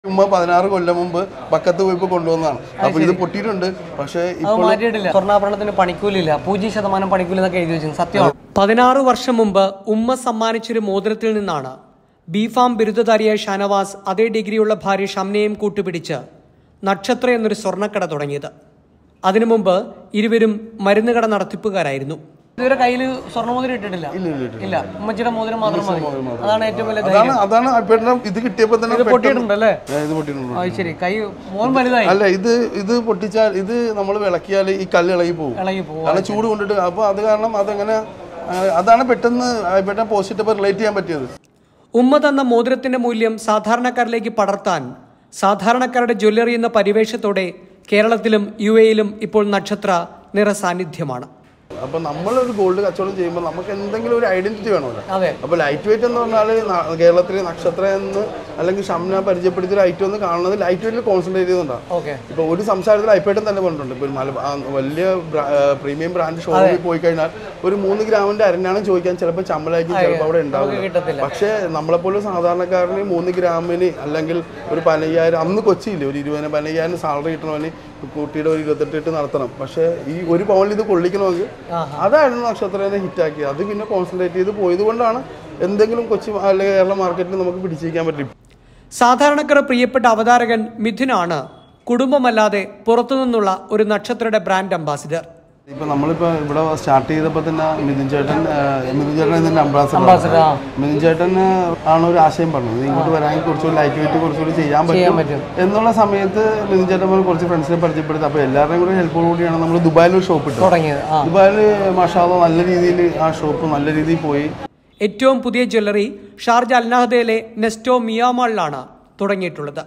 ഉമ്മ പതിനാറ് കൊല്ലം മുമ്പ് ബക്കത്ത് പോയപ്പോ കൊണ്ടുവന്നതാണ് അപ്പൊ ഇത് പൊട്ടിയിട്ടുണ്ട് പക്ഷേ അത് ഇപ്പോൾ മാറ്റിയിട്ടില്ല സ്വർണ്ണാഭരണത്തിന് പണിക്കൂലില്ല പൂജ്യം ശതമാനം പണിക്കൂലി എന്നൊക്കെ എഴുതി വെച്ചു സത്യമാണ് പതിനാറ് വർഷം മുമ്പ് ഉമ്മ സമ്മാനിച്ചൊരു മോതിരത്തിൽ നിന്നാണ് ബിഫാം ബിരുദധാരിയായ ഷാനവാസ് അതേ ഡിഗ്രിയുള്ള ഭാര്യ ഷംനയും കൂട്ടുപിടിച്ച് നക്ഷത്ര എന്നൊരു സ്വർണ്ണക്കട തുടങ്ങിയത് അതിനു മുമ്പ് ഇരുവരും മരുന്നുകട നടത്തിപ്പുകാരായിരുന്നു ഇതുവരെ കയ്യിൽ സ്വർണ്ണമോതിരം ഇട്ടിട്ടില്ല ഇല്ല ഉമ്മച്ചിയുടെ മോതിരം മാത്രം മതി അതാണ് ഏറ്റവും വലിയ അതാണ് അതാണ് അപ്പേട്ടൻ ഇത് കിട്ടിയപ്പോ തന്നെ പെട്ടെന്ന് പൊട്ടിയിട്ടുണ്ടല്ലേ ഏ, ഇത് പൊട്ടിയിട്ടുണ്ട് അത് ശരി കൈ മോൻ വലുതായി അല്ല ഇത് ഇത് പൊട്ടിച്ചാൽ ഇത് നമ്മൾ വിളക്കിയാൽ ഈ കല്ല് ഇളകി പോകും ഇളകി പോകും കാരണം ചൂട് കൊണ്ടിട്ട് അപ്പൊ അത് കാരണം അതങ്ങനെ ആ, അതാണ് പെട്ടെന്ന് പെട്ടെന്ന് പോസിറ്റീവ് റിലേറ്റ് ചെയ്യാൻ പറ്റിയത് ഉമ്മ തന്ന മോതിരത്തിന്റെ മൂല്യം സാധാരണക്കാരിലേക്ക് പടർത്താൻ സാധാരണക്കാരുടെ ജ്വല്ലറി എന്ന പരിവേഷത്തോടെ കേരളത്തിലും യു എയിലും ഇപ്പോൾ നക്ഷത്ര നിറസാന്നിധ്യമാണ് അപ്പൊ നമ്മളൊരു ഗോൾഡ് കച്ചവടം ചെയ്യുമ്പോൾ നമുക്ക് എന്തെങ്കിലും ഒരു ഐഡന്റിറ്റി വേണമല്ലോ അതെ അപ്പൊ ലൈറ്റ് വെയിറ്റ് എന്ന് പറഞ്ഞാൽ കേരളത്തിലെ നക്ഷത്ര എന്ന് അല്ലെങ്കിൽ ഷംന പരിചയപ്പെടുത്തിയ ഒരു ഐറ്റം എന്ന് കാണുന്നത് ലൈറ്റ് വെയിറ്റിൽ കോൺസെൻട്രേറ്റ് ചെയ്യുന്നുണ്ടാണ് ഓക്കെ ഇപ്പൊ ഒരു സംസാരത്തിൽ ഐപ്പേട്ടൻ തന്നെ പറഞ്ഞിട്ടുണ്ട് ഇപ്പൊ ഒരു മല ആ വലിയ പ്രീമിയം ബ്രാൻഡ് ഷോറൂമിൽ പോയി കഴിഞ്ഞാൽ ഒരു മൂന്ന് ഗ്രാമിന്റെ അരഞ്ഞാണം ചോദിക്കാൻ ചിലപ്പോൾ ചമ്പലായിരിക്കും ചിലപ്പോൾ അവിടെ ഉണ്ടാവില്ല കിട്ടത്തില്ല പക്ഷേ നമ്മളെപ്പോലെ സാധാരണക്കാരന് മൂന്ന് ഗ്രാമിന് അല്ലെങ്കിൽ ഒരു പതിനയ്യായിരം അന്ന് കൊച്ചിയില്ലേ ഒരു ഇരുപതിന് പതിനയ്യായിരം സാലറി കിട്ടണമെങ്കിൽ കുട്ടിയുടെ ഒരു ഇരുപത്തെട്ട് ഇട്ട് നടത്തണം പക്ഷേ ഈ ഒരു പവനിൽ ഇത് കൊള്ളിക്കണമെങ്കിൽ ആഹാ. അതായിരുന്നു നക്ഷത്രനെ ഹിറ്റാക്കിയത് അത് പിന്നെ കോൺസെൻട്രേറ്റ് ചെയ്ത് പോയത് കൊണ്ടാണ് എന്തെങ്കിലും കൊച്ചി അല്ലെങ്കിൽ കേരള മാർക്കറ്റിൽ നമുക്ക് പിടിച്ചിരിക്കാൻ പറ്റും സാധാരണക്കാർ പ്രിയപ്പെട്ട അവതാരകൻ മിഥുനാണ് കുടുംബമല്ലാതെ പുറത്തുനിന്നുള്ള ഒരു നക്ഷത്രയുടെ ബ്രാൻഡ് അംബാസിഡർ ഇപ്പൊ നമ്മളിപ്പോ ഇവിടെ സ്റ്റാർട്ട് ചെയ്തപ്പോ തന്നെ മിഥുൻ ചേട്ടൻ ആ, മിഥുൻ ചേട്ടൻ ഇതിന്റെ അംബാസഡർ മിഥുൻ ചേട്ടൻ ആണ് ഒരു ആശയം പറഞ്ഞത് ഇങ്ങോട്ട് വരാമെങ്കിൽ കുറച്ചുകൂടി ലൈറ്റ് വെയിറ്റ് കുറച്ചുകൂടി ചെയ്യാൻ പറ്റും പറ്റും. എന്നുള്ള സമയത്ത് മിഥുൻ ചേട്ടൻ പറഞ്ഞ് കുറച്ച് ഫ്രണ്ട്സിനെ പരിചയപ്പെടുത്തി അപ്പൊ എല്ലാവരുടെയും കൂടെ ഹെൽപ്പോട് കൂടിയാണ് നമ്മൾ ദുബായിൽ ഒരു ഷോപ്പ് ഇട്ടത് തുടങ്ങിയത് ആ ദുബായിൽ മാഷാദ നല്ല രീതിയിൽ ആ ഷോപ്പ് നല്ല രീതിയിൽ പോയി ഏറ്റവും പുതിയ ജ്വല്ലറി ഷാർജ അൽനാഹദയിലെ നെസ്റ്റോ മിയാമാളിലാണ് തുടങ്ങിയിട്ടുള്ളത്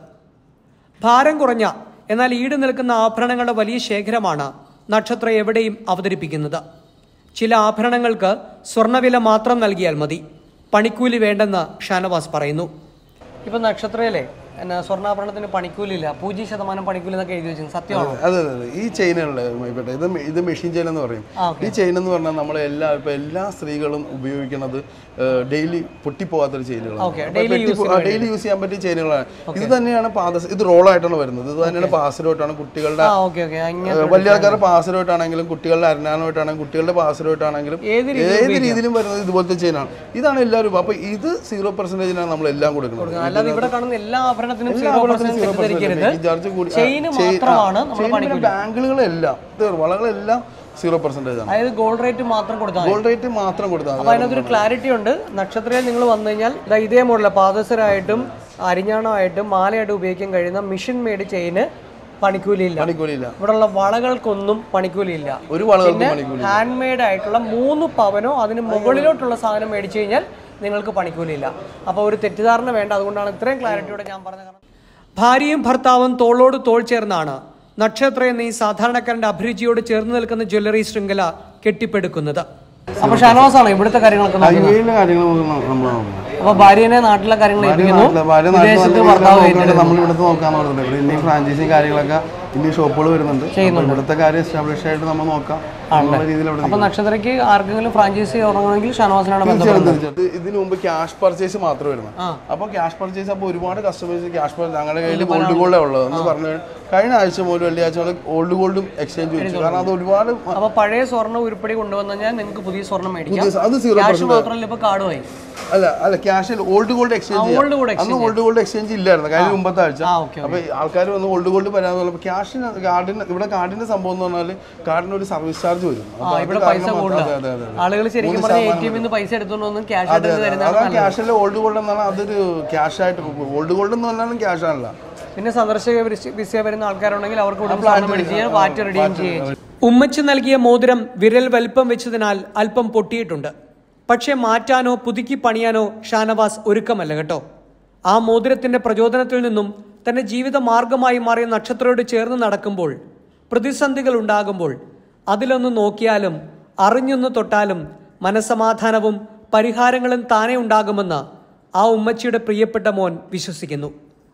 ഭാരം കുറഞ്ഞ എന്നാൽ ഈട് നിൽക്കുന്ന ആഭരണങ്ങളുടെ വലിയ ശേഖരമാണ് നക്ഷത്ര എവിടെയും അവതരിപ്പിക്കുന്നത് ചില ആഭരണങ്ങൾക്ക് സ്വർണ്ണവില മാത്രം നൽകിയാൽ മതി പണിക്കൂലി വേണ്ടെന്ന് ഷാനവാസ് പറയുന്നു ഇപ്പൊ നക്ഷത്രയിലെ സ്വർണ്ണാഭരണത്തിന് പണിക്കൂലില്ല പൂജ്യം ശതമാനം പണിക്കൂലി എന്നൊക്കെ എഴുതി വെച്ചു സത്യമാണോ അതെ അതെ അതെ ഈ ചെയിനുകളിൽ ഇത് മെ- ഇത് മെഷീൻ ചെയിൻ എന്ന് പറയും ആ, ഈ ചെയിൻ എന്ന് പറഞ്ഞാൽ നമ്മൾ എല്ലാ ഇപ്പൊ എല്ലാ സ്ത്രീകളും ഉപയോഗിക്കുന്നത് ഡെയിലി പൊട്ടിപ്പോകാത്തൊരു Okay, ചെയിനുകളാണ് daily ഡെയിലി യൂസ് ചെയ്യാൻ പറ്റിയ ചെയിനുകളാണ് ഇത് തന്നെയാണ് പാദ ഇത് റോളായിട്ടാണ് വരുന്നത് ഇത് തന്നെയാണ് പാസിലോട്ടാണ് കുട്ടികളുടെ ആ ഓക്കെ ഓക്കെ ഏഹ്, വലിയ ആൾക്കാരുടെ പാസിലോട്ടാണെങ്കിലും കുട്ടികളുടെ അരഞ്ഞാനോട്ടാണെങ്കിലും കുട്ടികളുടെ പാസിലോട്ടാണെങ്കിലും ഏത് ഏത് രീതിയിലും വരുന്നത് ഇതുപോലത്തെ ചെയിനാണ് ഇതാണ് എല്ലാവരും അപ്പൊ ഇത് സീറോ പെർസെന്റേജിനാണ് നമ്മൾ എല്ലാം കൊടുക്കുന്നത് അല്ലാതെ ഇവിടെ കാണുന്ന എല്ലാ ആഭരണത്തിനും എല്ലാ സീറോ ആഭരണത്തിനും പെർസെന്റ് zero percent തെറ്റിദ്ധരിക്കരുത് making charge കൂടി- ആ, ചെയിന് ചെയിൻ- മാത്രമാണ് ആ, നമ്മൾ ചെയിൻ പിന്നെ പണിക്കൂലി ബാങ്കുകളെല്ലാം ഇത് വളകളെല്ലാം സീറോ പെർസെന്റേജ് ആണ് അതായത് ഗോൾഡ് റേറ്റ് മാത്രം കൊടുത്താൽ മതി. ഗോൾഡ് റേറ്റ് മാത്രം കൊടുത്താൽ അപ്പൊ അതിനകത്തൊരു ക്ലാരിറ്റി ഉണ്ട് നക്ഷത്രയിൽ നിങ്ങൾ വന്നു കഴിഞ്ഞാൽ ദാ ഇതേ മോഡല പാദസരായിട്ടും അരിഞ്ഞാണമായിട്ടും മാലയായിട്ടും ഉപയോഗിക്കാൻ കഴിയുന്ന മിഷൻ മെയ്ഡ് ചെയിന് പണിക്കൂലിയില്ല പണിക്കൂലിയില്ല ഇവിടെയുള്ള വളകൾക്കൊന്നും പണിക്കൂലിയില്ല ഒരു വളകൾക്കും പണിക്കൂലി ഹാൻഡ് മെയ്ഡ് ആയിട്ടുള്ള മൂന്ന് പവനോ അതിന് മുകളിലോട്ടുള്ള സാധനം മേടിച്ചു കഴിഞ്ഞാൽ നിങ്ങൾക്ക് പണിക്കൂലിയില്ല അപ്പോൾ ഒരു തെറ്റിദ്ധാരണ വേണ്ട അതുകൊണ്ടാണ് ഇത്രയും ക്ലാരിറ്റിയോടെ ഞാൻ പറഞ്ഞത് കാരണം ഭാര്യയും ഭർത്താവും തോളോട് തോൾ ചേർന്നാണ് നക്ഷത്ര എന്ന ഈ സാധാരണക്കാരന്റെ അഭിരുചിയോട് ചേർന്ന് നിൽക്കുന്ന ജ്വല്ലറി ശൃംഖല കെട്ടിപ്പടുക്കുന്നത് അപ്പൊ ഷാനവാസാണ് ഇവിടുത്തെ കാര്യങ്ങളൊക്കെ നോക്കുന്നത്. ഹൈവേയിലെ കാര്യങ്ങൾ നമ്മൾ നോക്കുന്നത് അപ്പൊ ഭാര്യനെ നാട്ടിലെ കാര്യങ്ങൾ ഏൽപ്പിക്കുന്നു നാട്ടിലെ- ഭാര്യ നാട്ടിൽ വിദേശത്ത് വന്ന് ഭർത്താവ് നോക്കാണ്ട് നമ്മൾ ഇവിടുത്തെ നോക്കാന്ന് പറഞ്ഞിട്ടുണ്ട് ഇവിടെ ഇനി ഫ്രാഞ്ചൈസി കാര്യങ്ങളൊക്കെ ഇനി ഷോപ്പുകൾ വരുന്നുണ്ട് അപ്പൊ ഇവിടുത്തെ കാര്യം എസ്റ്റാബ്ലിഷ് ആയിട്ട് നമ്മൾ നോക്കാം എന്നുള്ള രീതിയിൽ അവിടെ അപ്പൊ നക്ഷത്രയ്ക്ക് ആർക്കെങ്കിലും ഫ്രാഞ്ചൈസി തുടങ്ങണമെങ്കിൽ ഷാനവാസിനാണ് ബന്ധം തീർച്ചയായും, തീർച്ചയായും. ഇതിനു മുമ്പ് ക്യാഷ് പർച്ചേസ് മാത്രമേ വരുന്നത് ആ. അപ്പോൾ ക്യാഷ് പർച്ചേസ് അപ്പോൾ ഒരുപാട് കസ്റ്റമേഴ്സ് ക്യാഷ് പർച്ചേസ് ഞങ്ങളുടെ കയ്യിൽ ഗോൾഡ് ഗോൾഡേ ഉള്ളത് എന്ന് പറഞ്ഞു കഴിഞ്ഞ ആഴ്ച മുതൽ വെള്ളിയാഴ്ച മുതൽ ഓൾഡ് ഗോൾഡും എക്സ്ചേഞ്ച് വെച്ചു കാരണം അത് ഒരുപാട് അപ്പൊ പഴയ സ്വർണ്ണം ഉരുപ്പടി കൊണ്ടുവന്നു കഴിഞ്ഞാൽ നിങ്ങൾക്ക് പുതിയ സ്വർണ്ണം മേടിക്കാം പുതിയ- അത് സീറോ ക്യാഷ് മാത്രമല്ല ഇപ്പൊ കാർഡുമായി അല്ല അല്ല cash old gold exchange old gold അന്ന് ഓൾഡ് ഗോൾഡ് എക്സ്ചേഞ്ച് ഇല്ലായിരുന്നു കഴിഞ്ഞ മുമ്പത്തെ ആഴ്ച ആ ഓക്കെ അപ്പൊ ആൾക്കാർ വന്ന് ഓൾഡ് ഗോൾഡ് വരാന്ന് പറഞ്ഞപ്പോൾ ക്യാഷിന് കാർഡിന് ഇവിടെ കാർഡിന്റെ സംഭവം എന്ന് പറഞ്ഞാൽ കാർഡിന് ഒരു സർവീസ് ചാർജ് വരും അപ്പൊ അത് ഇവിടെ കാരണം പൈസ മാത്രം- കൂടുതലാ. അതെ, അതെ, അതെ, അതെ. ആളുകൾ ശരിക്കും മൂന്ന് പറഞ്ഞ എ ശതമാനം ടി എമ്മിൽ നിന്ന് പൈസ എടുത്തോണ്ട് വന്ന് ക്യാഷ് അതെ ആയിട്ട് അതെ തരുന്നതാണ് അതാണ് ക്യാഷിലെ ഓൾഡ് ഗോൾഡ് എന്ന് പറഞ്ഞാൽ അതൊരു ക്യാഷ് ആയിട്ട് ഓൾഡ് ഗോൾഡ് എന്ന് പറഞ്ഞാലും ക്യാഷ് ആണല്ലോ പിന്നെ സന്ദർശക വിസ- വിസ വരുന്ന ആൾക്കാരുണ്ടെങ്കിൽ അവർക്ക് ഇവിടെ സ്വർണ്ണം മേടിച്ച് ചെയ്യാൻ വാറ്റ് റിഡീം ചെയ്യുകയും ചെയ്യും ഉമ്മച്ച് നൽകിയ മോതിരം വിരൽ വലിപ്പം വെച്ചതിനാൽ അല്പം പൊട്ടിയിട്ടുണ്ട് പക്ഷേ മാറ്റാനോ പുതുക്കി പണിയാനോ ഷാനവാസ് ഒരുക്കമല്ല കേട്ടോ ആ മോതിരത്തിന്റെ പ്രചോദനത്തിൽ നിന്നും തന്റെ ജീവിത മാർഗമായി മാറിയ നക്ഷത്രയോട് ചേർന്ന് നടക്കുമ്പോൾ പ്രതിസന്ധികൾ ഉണ്ടാകുമ്പോൾ അതിലൊന്ന് നോക്കിയാലും അറിഞ്ഞൊന്ന് തൊട്ടാലും മനസമാധാനവും പരിഹാരങ്ങളും താനേ ഉണ്ടാകുമെന്ന് ആ ഉമ്മച്ചിയുടെ പ്രിയപ്പെട്ട മോൻ വിശ്വസിക്കുന്നു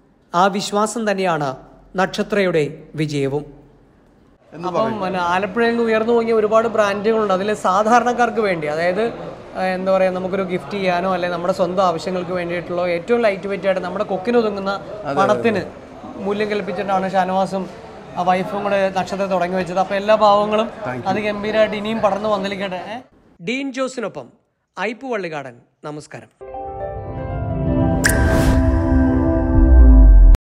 ആ വിശ്വാസം തന്നെയാണ് നക്ഷത്രയുടെ വിജയവും അപ്പം പിന്നെ ആലപ്പുഴയിൽ നിന്ന് ഉയർന്നു പോകിയ ഒരുപാട് ബ്രാൻഡുകളുണ്ട് അതിൽ സാധാരണക്കാർക്ക് വേണ്ടി അതായത് ആ, എന്താ പറയുക നമുക്കൊരു ഗിഫ്റ്റ് ചെയ്യാനോ അല്ലെങ്കിൽ നമ്മുടെ സ്വന്തം ആവശ്യങ്ങൾക്ക് വേണ്ടിയിട്ടുള്ള ഏറ്റവും ലൈറ്റ് വെയിറ്റ് ആയിട്ട് നമ്മുടെ കൊക്കിന് ഒതുങ്ങുന്ന പണത്തിന് മൂല്യം കൽപ്പിച്ചിട്ടാണ് ഷാനവാസും ആ വൈഫും കൂടെ നക്ഷത്രം തുടങ്ങി വെച്ചത് അപ്പോൾ എല്ലാ ഭാവങ്ങളും അതിഗംഭീരമായിട്ട് ഇനിയും പടർന്നു വന്നിരിക്കട്ടെ ഏ? ഡീൻ ജോസിനൊപ്പം ഐപ്പു വള്ളിക്കാടൻ നമസ്കാരം